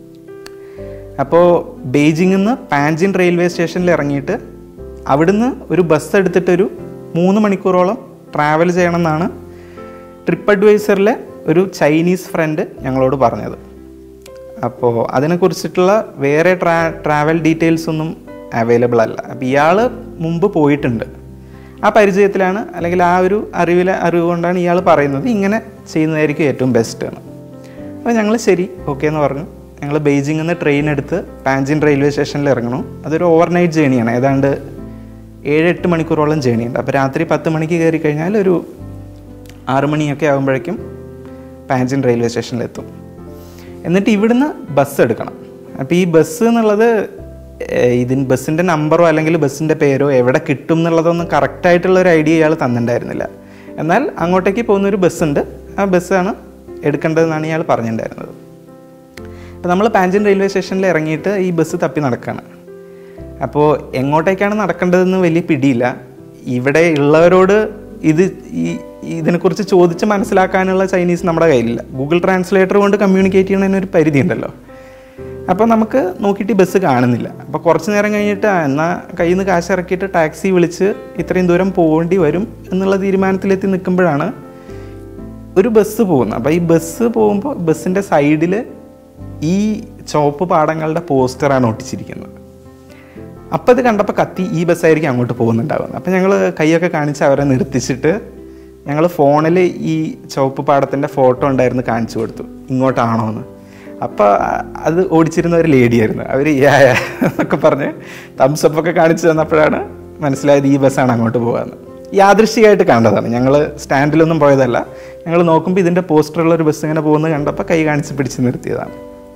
അപ്പോൾ ബെയ്ജിങ്ങിൽ നിന്ന് പാൻജിൻ റെയിൽവേ സ്റ്റേഷനിൽ ഇറങ്ങിയിട്ട് അവിടുന്ന് ഒരു ബസ് എടുത്തിട്ടൊരു മൂന്ന് മണിക്കൂറോളം ട്രാവൽ ചെയ്യണമെന്നാണ് ട്രിപ്പ് അഡ്വൈസറിലെ ഒരു ചൈനീസ് ഫ്രണ്ട് ഞങ്ങളോട് പറഞ്ഞത് അപ്പോൾ അതിനെക്കുറിച്ചിട്ടുള്ള വേറെ ട്രാ ട്രാവൽ ഡീറ്റെയിൽസ് ഒന്നും അവൈലബിൾ അല്ല അപ്പോൾ ഇയാൾ മുമ്പ് പോയിട്ടുണ്ട് ആ പരിചയത്തിലാണ് അല്ലെങ്കിൽ ആ ഒരു അറിവിലെ അറിവ് കൊണ്ടാണ് ഇയാൾ പറയുന്നത് ഇങ്ങനെ ചെയ്യുന്നതായിരിക്കും ഏറ്റവും ബെസ്റ്റ് എന്ന് അപ്പോൾ ഞങ്ങൾ ശരി ഓക്കെ എന്ന് പറഞ്ഞു ഞങ്ങൾ ബെയ്ജിങ്ങിൽ നിന്ന് ട്രെയിൻ എടുത്ത് പാൻജിൻ റെയിൽവേ സ്റ്റേഷനിൽ ഇറങ്ങണം അതൊരു ഓവർനൈറ്റ് ജേണിയാണ് ഏതാണ്ട് ഏഴ് എട്ട് മണിക്കൂറോളം ജേണിയുണ്ട് അപ്പോൾ രാത്രി പത്ത് മണിക്ക് കയറി കഴിഞ്ഞാൽ ഒരു ആറ് മണിയൊക്കെ ആകുമ്പോഴേക്കും പാൻജിൻ റെയിൽവേ സ്റ്റേഷനിലെത്തും എന്നിട്ട് ഇവിടുന്ന് ബസ് എടുക്കണം അപ്പോൾ ഈ ബസ് എന്നുള്ളത് ഏഹ്, ഇതിന് ബസ്സിൻ്റെ നമ്പറോ അല്ലെങ്കിൽ ബസ്സിൻ്റെ പേരോ എവിടെ കിട്ടും എന്നുള്ളതൊന്നും കറക്റ്റായിട്ടുള്ള ഒരു ഐഡിയ ഇയാൾ തന്നിട്ടുണ്ടായിരുന്നില്ല എന്നാൽ അങ്ങോട്ടേക്ക് പോകുന്ന ഒരു ബസ്സുണ്ട് ആ ബസ്സാണ് എടുക്കേണ്ടതെന്നാണ് ഇയാൾ പറഞ്ഞിട്ടുണ്ടായിരുന്നത് അപ്പോൾ നമ്മൾ പാഞ്ചൻ റെയിൽവേ സ്റ്റേഷനിൽ ഇറങ്ങിയിട്ട് ഈ ബസ് തപ്പി നടക്കുകയാണ് അപ്പോൾ എങ്ങോട്ടേക്കാണ് നടക്കേണ്ടതെന്ന് വലിയ പിടിയില്ല ഇവിടെ ഉള്ളവരോട് ഇത് ഈ ഇതിനെക്കുറിച്ച് ചോദിച്ച് മനസ്സിലാക്കാനുള്ള ചൈനീസ് നമ്മുടെ കയ്യിലില്ല ഗൂഗിൾ ട്രാൻസ്ലേറ്റർ കൊണ്ട് കമ്മ്യൂണിക്കേറ്റ് ചെയ്യുന്നതിന് ഒരു പരിധി ഉണ്ടല്ലോ അപ്പോൾ നമുക്ക് നോക്കിയിട്ട് ഈ ബസ് കാണുന്നില്ല അപ്പോൾ കുറച്ച് നേരം കഴിഞ്ഞിട്ട് ആ, എന്നാൽ കയ്യിൽ നിന്ന് കാശ് ഇറക്കിയിട്ട് ടാക്സി വിളിച്ച് ഇത്രയും ദൂരം പോകേണ്ടി വരും എന്നുള്ള തീരുമാനത്തിലെത്തി നിൽക്കുമ്പോഴാണ് ഒരു ബസ് പോകുന്നത് അപ്പോൾ ഈ ബസ് പോകുമ്പോൾ ബസ്സിൻ്റെ സൈഡിൽ ഈ ചുവപ്പ് പാടങ്ങളുടെ പോസ്റ്ററാണ് ഒട്ടിച്ചിരിക്കുന്നത് അപ്പോൾ ഇത് കണ്ടപ്പോൾ കത്തി ഈ ബസ്സായിരിക്കും അങ്ങോട്ട് പോകുന്നുണ്ടാവുന്നത് അപ്പോൾ ഞങ്ങൾ കൈയൊക്കെ കാണിച്ച് അവരെ നിർത്തിച്ചിട്ട് ഞങ്ങൾ ഫോണിൽ ഈ ചുവപ്പ് പാടത്തിൻ്റെ ഫോട്ടോ ഉണ്ടായിരുന്നു കാണിച്ചു കൊടുത്തു ഇങ്ങോട്ടാണോ എന്ന് അപ്പോൾ അത് ഓടിച്ചിരുന്ന ഒരു ലേഡിയായിരുന്നു അവർ യാ യാ എന്നൊക്കെ പറഞ്ഞ് തംസപ്പ് ഒക്കെ കാണിച്ചു തന്നപ്പോഴാണ് മനസ്സിലായത് ഈ ബസ്സാണ് അങ്ങോട്ട് പോകാമെന്ന് യാദൃശ്ചികമായിട്ട് കണ്ടതാണ് ഞങ്ങൾ സ്റ്റാൻഡിലൊന്നും പോയതല്ല ഞങ്ങൾ നോക്കുമ്പോൾ ഇതിൻ്റെ പോസ്റ്ററുള്ള ഒരു ബസ് ഇങ്ങനെ പോകുന്നത് കണ്ടപ്പോൾ കൈ കാണിച്ച് പിടിച്ച് നിർത്തിയതാണ്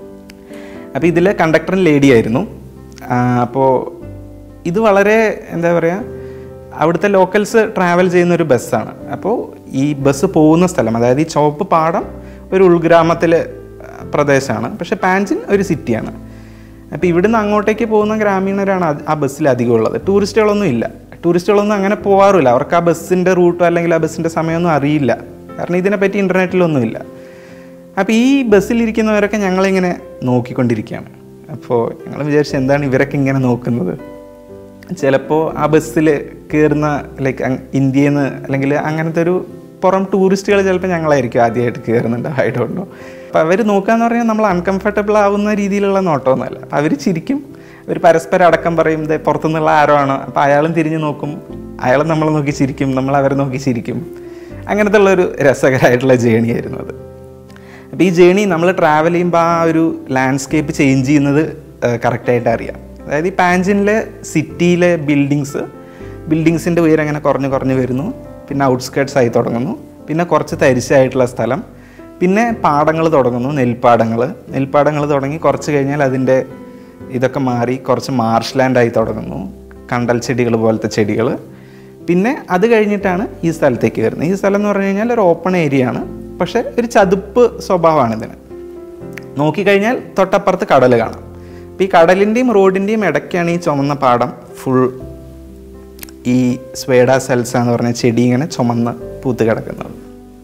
അപ്പോൾ ഇതിൽ കണ്ടക്ടറും ലേഡി ആയിരുന്നു അപ്പോൾ ഇത് വളരെ എന്താ പറയുക അവിടുത്തെ ലോക്കൽസ് ട്രാവൽ ചെയ്യുന്ന ഒരു ബസ്സാണ് അപ്പോൾ ഈ ബസ് പോകുന്ന സ്ഥലം അതായത് ഈ ചുവപ്പ് പാടം ഒരു ഉൾഗ്രാമത്തിലെ പ്രദേശമാണ് പക്ഷേ പാഞ്ചിൻ ഒരു സിറ്റിയാണ് അപ്പോൾ ഇവിടുന്ന് അങ്ങോട്ടേക്ക് പോകുന്ന ഗ്രാമീണരാണ് അത് ആ ബസ്സിൽ അധികം ഉള്ളത് ടൂറിസ്റ്റുകളൊന്നും ഇല്ല ടൂറിസ്റ്റുകളൊന്നും അങ്ങനെ പോകാറില്ല അവർക്ക് ആ ബസ്സിൻ്റെ റൂട്ടോ അല്ലെങ്കിൽ ആ ബസ്സിൻ്റെ സമയമൊന്നും അറിയില്ല കാരണം ഇതിനെപ്പറ്റി ഇൻ്റർനെറ്റിലൊന്നുമില്ല അപ്പോൾ ഈ ബസ്സിലിരിക്കുന്നവരൊക്കെ ഞങ്ങളിങ്ങനെ നോക്കിക്കൊണ്ടിരിക്കുകയാണ് അപ്പോൾ ഞങ്ങൾ വിചാരിച്ചു എന്താണ് ഇവരൊക്കെ ഇങ്ങനെ നോക്കുന്നത് ചിലപ്പോൾ ആ ബസ്സിൽ കയറുന്ന ലൈക്ക് ഇന്ത്യയിൽ നിന്ന് അല്ലെങ്കിൽ അങ്ങനത്തെ ഒരു പുറം ടൂറിസ്റ്റുകൾ ചിലപ്പോൾ ഞങ്ങളായിരിക്കും ആദ്യമായിട്ട് കയറുന്നുണ്ട് ഐ ഡോണ്ട് നോ അപ്പോൾ അവർ നോക്കാന്ന് പറഞ്ഞാൽ നമ്മൾ അൺകംഫർട്ടബിൾ ആവുന്ന രീതിയിലുള്ള നോട്ടമൊന്നുമല്ല അപ്പോൾ അവർ ചിരിക്കും അവർ പരസ്പരം അടക്കം പറയും ഇത് പുറത്തുനിന്നുള്ള ആരോ ആണ് അപ്പോൾ അയാളും തിരിഞ്ഞ് നോക്കും അയാളും നമ്മളെ നോക്കി ചിരിക്കും നമ്മൾ അവരെ നോക്കി ചിരിക്കും അങ്ങനത്തെ ഉള്ളൊരു രസകരമായിട്ടുള്ള ജേണി ആയിരുന്നു അത് അപ്പോൾ ഈ ജേണി നമ്മൾ ട്രാവൽ ചെയ്യുമ്പോൾ ആ ഒരു ലാൻഡ്സ്കേപ്പ് ചേഞ്ച് ചെയ്യുന്നത് കറക്റ്റായിട്ട് അറിയാം അതായത് ഈ പാഞ്ചിനിലെ സിറ്റിയിലെ ബിൽഡിങ്സ് ബിൽഡിങ്സിൻ്റെ ഉയരം അങ്ങനെ കുറഞ്ഞ് കുറഞ്ഞ് വരുന്നു പിന്നെ ഔട്ട്സ്കേർട്സ് ആയി തുടങ്ങുന്നു പിന്നെ കുറച്ച് തരിശായിട്ടുള്ള സ്ഥലം പിന്നെ പാടങ്ങൾ തുടങ്ങുന്നു നെൽപ്പാടങ്ങൾ നെൽപ്പാടങ്ങൾ തുടങ്ങി കുറച്ച് കഴിഞ്ഞാൽ അതിൻ്റെ ഇതൊക്കെ മാറി കുറച്ച് മാർഷ് ലാൻഡായി തുടങ്ങുന്നു കണ്ടൽ ചെടികൾ പോലത്തെ ചെടികൾ പിന്നെ അത് കഴിഞ്ഞിട്ടാണ് ഈ സ്ഥലത്തേക്ക് വരുന്നത് ഈ സ്ഥലം എന്ന് പറഞ്ഞു കഴിഞ്ഞാൽ ഒരു ഓപ്പൺ ഏരിയ ആണ് പക്ഷെ ഒരു ചതുപ്പ് സ്വഭാവമാണ് ഇതിന് നോക്കിക്കഴിഞ്ഞാൽ തൊട്ടപ്പുറത്ത് കടൽ കാണാം അപ്പോൾ ഈ കടലിൻ്റെയും റോഡിൻ്റെയും ഇടയ്ക്കാണ് ഈ ചുമന്ന പാടം ഫുൾ ഈ സ്വേഡ സെൽസ എന്ന് പറഞ്ഞ ചെടി ഇങ്ങനെ ചുമന്ന് പൂത്ത് കിടക്കുന്നത്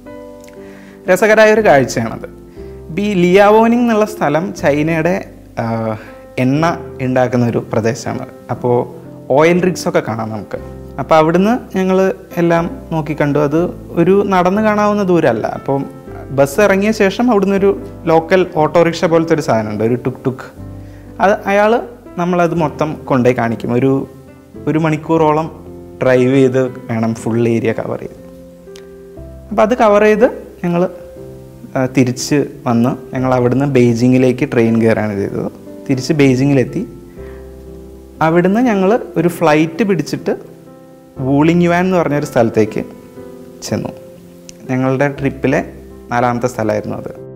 രസകരമായ ഒരു കാഴ്ചയാണത് ഇപ്പം ഈ ലിയാവോനിങ് എന്നുള്ള സ്ഥലം ചൈനയുടെ ആ, എണ്ണ ഉണ്ടാക്കുന്ന ഒരു പ്രദേശമാണ് അപ്പോൾ ഓയിൽ റിഗ്സ് ഒക്കെ കാണാം നമുക്ക് അപ്പോൾ അവിടുന്ന് ഞങ്ങൾ എല്ലാം നോക്കിക്കണ്ടു അത് ഒരു നടന്ന് കാണാവുന്ന ദൂരമല്ല അപ്പം ബസ് ഇറങ്ങിയ ശേഷം അവിടുന്ന് ഒരു ലോക്കൽ ഓട്ടോറിക്ഷ പോലത്തെ ഒരു സാധനമുണ്ട് ഒരു ടുക് ടുക് അത് അയാൾ നമ്മളത് മൊത്തം കൊണ്ടുപോയി കാണിക്കും ഒരു ഒരു മണിക്കൂറോളം ഡ്രൈവ് ചെയ്ത് വേണം ഫുൾ ഏരിയ കവർ ചെയ്ത് അപ്പോൾ അത് കവർ ചെയ്ത് ഞങ്ങൾ തിരിച്ച് വന്ന് ഞങ്ങൾ അവിടുന്ന് ബെയ്ജിങ്ങിലേക്ക് ട്രെയിൻ കയറാണ് ചെയ്തത് തിരിച്ച് ബെയ്ജിങ്ങിലെത്തി അവിടുന്ന് ഞങ്ങൾ ഒരു ഫ്ലൈറ്റ് പിടിച്ചിട്ട് വൂളിങ് യുവാൻ എന്ന് പറഞ്ഞൊരു സ്ഥലത്തേക്ക് ചെന്നു ഞങ്ങളുടെ ട്രിപ്പിലെ നാലാമത്തെ സ്ഥലമായിരുന്നു അത്